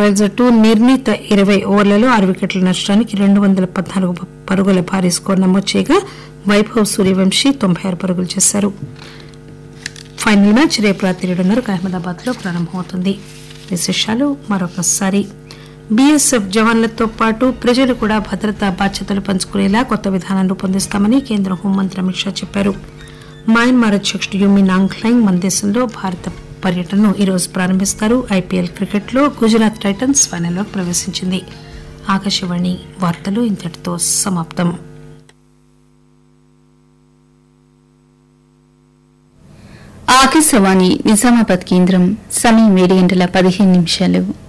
royal జట్టు నిర్ణీత ఇరవై ఓవర్లలో ఆరు వికెట్ల నష్టానికి రెండు వందల పద్నాలుగు పరుగుల భారీ స్కోర్ నమోదు చేయగా వైభవ్ సూర్యవంశీ తొంభై ఆరు పరుగులు చేశారు ఫైనల్ మ్యాచ్ రేపు రాత్రి ఏడున్నరకు అహ్మదాబాద్ లో ప్రారంభమవుతుంది విశేషాలు మరొకసారి బీఎస్ఎఫ్ జవాన్లతో పాటు ప్రజలు కూడా భద్రతా బాధ్యతలు పంచుకునేలా కొత్త విధానం రూపొందిస్తామని కేంద్ర హోంమంత్రి అమిత్ షా చెప్పారు మయన్మార్ అధ్యక్షుడు యుమి నాంగ్లైంగ్ మన దేశంలో భారత పర్యటనను ఈరోజు ప్రారంభిస్తారు ఐపీఎల్ క్రికెట్లో గుజరాత్ టైటన్స్ ఫైనల్లోకి ప్రవేశించింది ఆకాశవాణి వార్తలు ఇంతటితో సమాప్తం ఆకాశవాణి నిజామాబాద్ కేంద్రం సమయం ఏడు గంటల పదిహేను నిమిషాలు